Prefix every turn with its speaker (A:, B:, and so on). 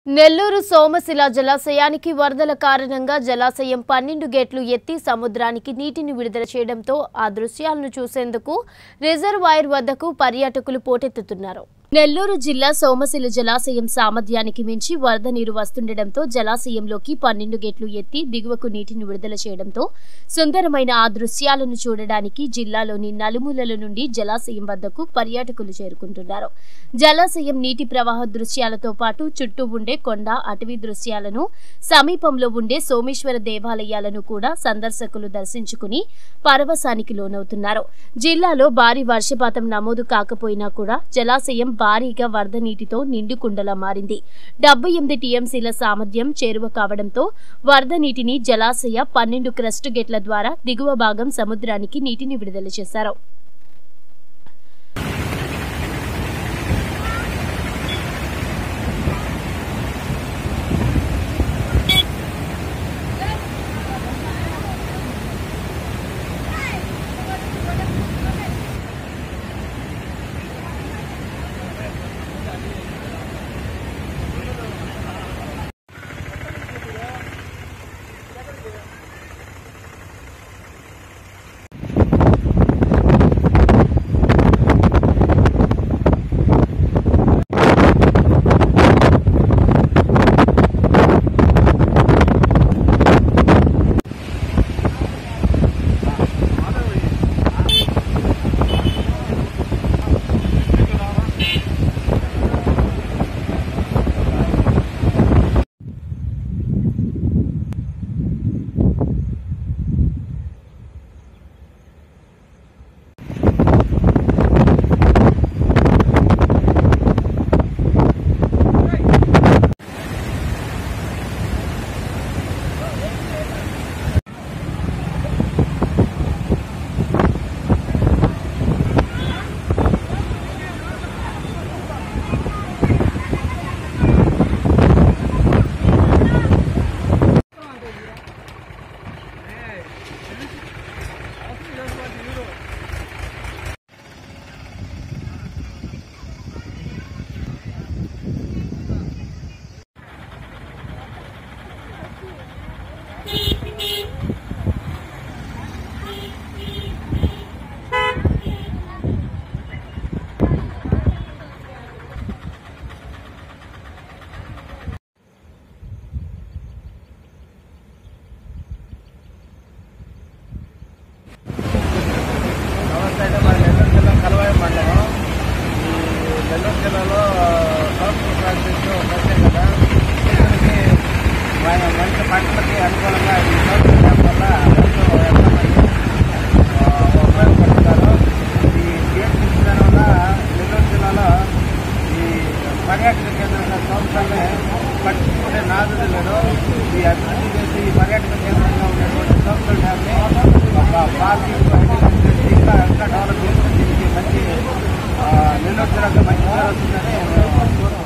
A: నెల్లూరు సోమశిల జలాశయానికి వరదల కారణంగా జలాశయం పన్నెండు గేట్లు ఎత్తి సముద్రానికి నీటిని విడుదల చేయడంతో ఆ దృశ్యాలను చూసేందుకు రిజర్వాయర్ వద్దకు పర్యాటకులు పోటెత్తుతున్నారు నెల్లూరు జిల్లా సోమశిల జలాశయం సామర్థ్యానికి మించి వరద నీరు వస్తుండటంతో జలాశయంలోకి పన్నెండు గేట్లు ఎత్తి దిగువకు నీటిని విడుదల చేయడంతో సుందరమైన ఆ దృశ్యాలను చూడడానికి జిల్లాలోని నలుమూలల నుండి జలాశయం వద్దకు పర్యాటకులు చేరుకుంటున్నారు జలాశయం నీటి ప్రవాహ దృశ్యాలతో పాటు చుట్టూ ఉండే కొండ అటవీ దృశ్యాలను సమీపంలో ఉండే సోమేశ్వర దేవాలయాలను కూడా సందర్శకులు దర్శించుకుని పరవశానికి లోనవుతున్నారు జిల్లాలో భారీ వర్షపాతం నమోదు కాకపోయినా కూడా జలాశయం భారీగా వరద నీటితో నిండుకుండలా మారింది డెబ్బై ఎనిమిది టీఎంసీల సామర్థ్యం చేరువ కావడంతో వరద నీటిని జలాశయ పన్నెండు క్రస్ట్ గేట్ల ద్వారా దిగువ భాగం సముద్రానికి నీటిని విడుదల చేశారు
B: నమస్తే అండి మన నెల్లూరు జిల్లా కలవాయి మండలం ఈ నెల్లూరు జిల్లాలో సౌత్ ప్రాంతం వచ్చాయి కదా దీనికి మన మంచి పంటలకి అనుకూలంగా ఈ సౌత్ డ్యామ్ వల్ల రైతులు ఎంతోమంది ఆ, ఉపయోగపడుతున్నారు ఈ గేట్ తీసుకోవడం వల్ల నెల్లూరు జిల్లాలో ఈ పర్యాటక కేంద్రంగా సౌత్ని పట్టించుకునే నాదులు లేదు ఈ అభివృద్ధి చేసి ఈ పర్యాటక కేంద్రంగా ఉన్నటువంటి సౌత్ డ్యామ్ని ఒక పార్కింగ్ చేసి ఇంకా ఇంకా డెవలప్ చేసి దీనికి మంచి ఆ, నెల్లూరు జిల్లాకు మంచి పేరు వస్తుందని మేము కోరుకుంటున్నాం